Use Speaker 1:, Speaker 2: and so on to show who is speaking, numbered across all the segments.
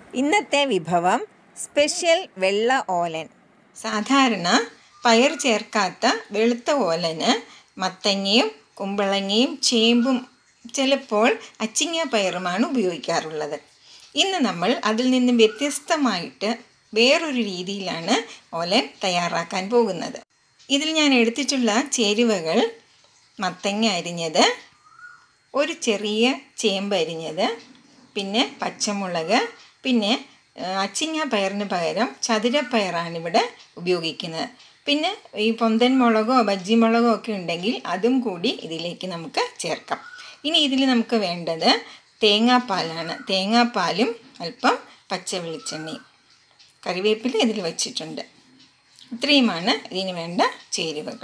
Speaker 1: ഇന്നത്തെ വിഭവം സ്പെഷ്യൽ വെള്ള ഓലൻ
Speaker 2: സാധാരണ പയർ ചേർക്കാത്ത വെളുത്ത ഓലന് മത്തങ്ങയും കുമ്പളങ്ങയും ചേമ്പും ചിലപ്പോൾ അച്ചിങ്ങ പയറുമാണ് ഉപയോഗിക്കാറുള്ളത് ഇന്ന് നമ്മൾ അതിൽ നിന്നും വ്യത്യസ്തമായിട്ട് വേറൊരു രീതിയിലാണ് ഓലൻ തയ്യാറാക്കാൻ പോകുന്നത് ഇതിൽ ഞാൻ എടുത്തിട്ടുള്ള ചേരുവകൾ മത്തങ്ങ അരിഞ്ഞത് ഒരു ചെറിയ ചേമ്പ് അരിഞ്ഞത് പിന്നെ പച്ചമുളക് പിന്നെ ആ, അച്ചിങ്ങ പയറിന് പകരം ചതുരപ്പയറാണ് ഇവിടെ ഉപയോഗിക്കുന്നത് പിന്നെ ഈ പൊന്തൻ മുളകോ ബജ്ജി മുളകോ ഒക്കെ ഉണ്ടെങ്കിൽ അതും കൂടി ഇതിലേക്ക് നമുക്ക് ചേർക്കാം ഇനി ഇതിൽ നമുക്ക് വേണ്ടത് തേങ്ങാപ്പാലാണ് തേങ്ങാപ്പാലും അല്പം പച്ച വെളിച്ചെണ്ണയും കറിവേപ്പില ഇതിൽ വച്ചിട്ടുണ്ട് ഇത്രയുമാണ് ഇതിന് വേണ്ട ചേരുവകൾ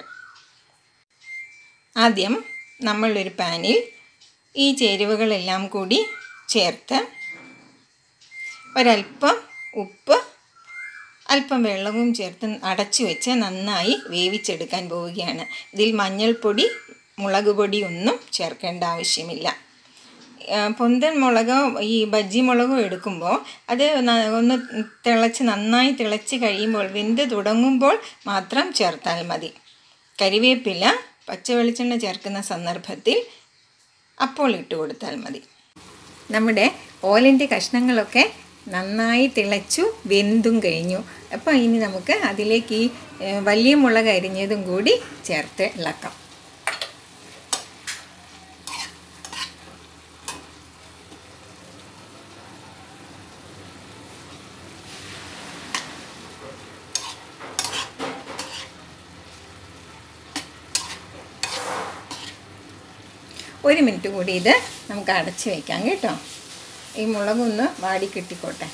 Speaker 2: ആദ്യം നമ്മളൊരു പാനിൽ ഈ ചേരുവകളെല്ലാം കൂടി ചേർത്ത് ഒരല്പം ഉപ്പ് അല്പം വെള്ളവും ചേർത്ത് അടച്ചു വെച്ച് നന്നായി വേവിച്ചെടുക്കാൻ പോവുകയാണ് ഇതിൽ മഞ്ഞൾപ്പൊടി മുളക് പൊടി ഒന്നും ചേർക്കേണ്ട ആവശ്യമില്ല ആ, പൊന്തൻ മുളകോ ഈ ബജ്ജി മുളകോ എടുക്കുമ്പോൾ അത് ന- ഒന്ന് തിളച്ച് നന്നായി തിളച്ച് കഴിയുമ്പോൾ വെന്ത് തുടങ്ങുമ്പോൾ മാത്രം ചേർത്താൽ മതി കരിവേപ്പില പച്ച വെളിച്ചെണ്ണ ചേർക്കുന്ന സന്ദർഭത്തിൽ അപ്പോൾ ഇട്ട് കൊടുത്താൽ മതി നമ്മുടെ ഓലിൻ്റെ കഷ്ണങ്ങളൊക്കെ നന്നായി തിളച്ചു വെന്തും കഴിഞ്ഞു അപ്പോൾ ഇനി നമുക്ക് അതിലേക്ക് ഈ ഏ, വലിയ മുളക് അരിഞ്ഞതും കൂടി ചേർത്ത് ഇളക്കാം ഒരു മിനിറ്റ് കൂടി ഇത് നമുക്ക് അടച്ച് വയ്ക്കാം കേട്ടോ ഈ മുളകൊന്ന് വാടി കിട്ടിക്കോട്ടെ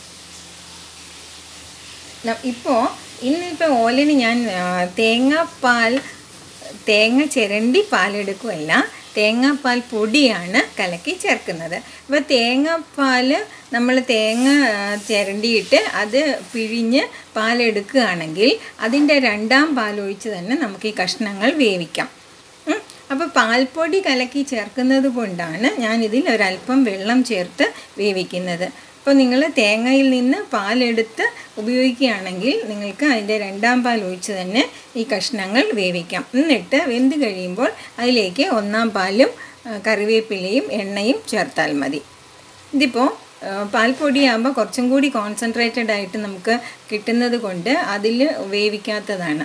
Speaker 2: ഇപ്പോൾ ഇന്നിപ്പോൾ ഓലിന് ഞാൻ ആ, തേങ്ങാപ്പാൽ തേങ്ങ ചിരണ്ടി പാലെടുക്കുമല്ല തേങ്ങാപ്പാൽ പൊടിയാണ് കലക്കി ചേർക്കുന്നത് അപ്പോൾ തേങ്ങാപ്പാൽ നമ്മൾ തേങ്ങ ആ, ചിരണ്ടിയിട്ട് അത് പിഴിഞ്ഞ് പാലെടുക്കുകയാണെങ്കിൽ അതിൻ്റെ രണ്ടാം പാലൊഴിച്ച് തന്നെ നമുക്ക് ഈ കഷ്ണങ്ങൾ വേവിക്കാം ഉം. അപ്പോൾ പാൽപ്പൊടി കലക്കി ചേർക്കുന്നത് കൊണ്ടാണ് ഞാനിതിൽ ഒരല്പം വെള്ളം ചേർത്ത് വേവിക്കുന്നത് അപ്പോൾ നിങ്ങൾ തേങ്ങയിൽ നിന്ന് പാലെടുത്ത് ഉപയോഗിക്കുകയാണെങ്കിൽ നിങ്ങൾക്ക് അതിൻ്റെ രണ്ടാം പാൽ ഒഴിച്ച് തന്നെ ഈ കഷ്ണങ്ങൾ വേവിക്കാം എന്നിട്ട് വെന്ത് കഴിയുമ്പോൾ അതിലേക്ക് ഒന്നാം പാലും ആ, കറിവേപ്പിലയും എണ്ണയും ചേർത്താൽ മതി ഇതിപ്പോൾ പാൽപ്പൊടിയാകുമ്പോൾ കുറച്ചും കൂടി കോൺസെൻട്രേറ്റഡ് ആയിട്ട് നമുക്ക് കിട്ടുന്നത് കൊണ്ട് അതിൽ വേവിക്കാത്തതാണ്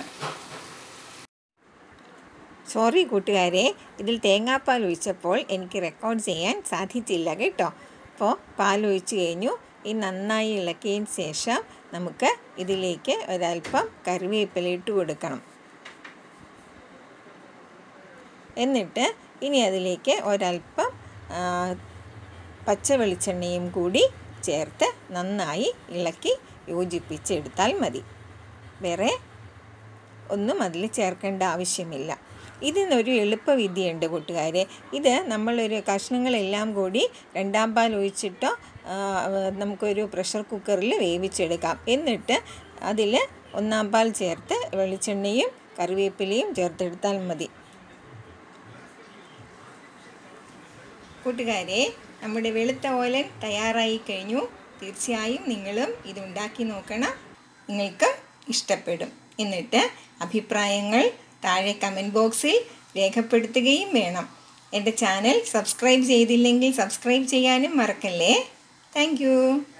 Speaker 1: സോറി കൂട്ടുകാരെ ഇതിൽ തേങ്ങാപ്പാൽ ഒഴിച്ചപ്പോൾ എനിക്ക് റെക്കോർഡ് ചെയ്യാൻ സാധിച്ചില്ല കേട്ടോ അപ്പോൾ പാൽ ഒഴിച്ച് കഴിഞ്ഞു ഈ നന്നായി ഇളക്കിയതിന് ശേഷം നമുക്ക് ഇതിലേക്ക് ഒരല്പം കറിവേപ്പില ഇട്ട് കൊടുക്കണം എന്നിട്ട് ഇനി അതിലേക്ക് ഒരല്പം ആ, പച്ച വെളിച്ചെണ്ണയും കൂടി ചേർത്ത് നന്നായി ഇളക്കി യോജിപ്പിച്ചെടുത്താൽ മതി വേറെ ഒന്നും അതിൽ ചേർക്കേണ്ട ആവശ്യമില്ല ഇതിനൊരു എളുപ്പവിദ്യയുണ്ട് കൂട്ടുകാരെ ഇത് നമ്മളൊരു കഷ്ണങ്ങളെല്ലാം കൂടി രണ്ടാം പാൽ ഒഴിച്ചിട്ടോ ആ, നമുക്കൊരു പ്രഷർ കുക്കറിൽ വേവിച്ചെടുക്കാം എന്നിട്ട് അതിൽ ഒന്നാം പാൽ ചേർത്ത് വെളിച്ചെണ്ണയും കറിവേപ്പിലയും ചേർത്തെടുത്താൽ മതി കൂട്ടുകാരെ നമ്മുടെ വെളുത്ത ഓലൻ തയ്യാറായി കഴിഞ്ഞു തീർച്ചയായും നിങ്ങളും ഇത് ഉണ്ടാക്കി നോക്കണം നിങ്ങൾക്ക് ഇഷ്ടപ്പെടും എന്നിട്ട് അഭിപ്രായങ്ങൾ താഴെ കമൻറ്റ് ബോക്സിൽ രേഖപ്പെടുത്തുകയും വേണം എൻ്റെ ചാനൽ സബ്സ്ക്രൈബ് ചെയ്തില്ലെങ്കിൽ സബ്സ്ക്രൈബ് ചെയ്യാനും മറക്കല്ലേ താങ്ക്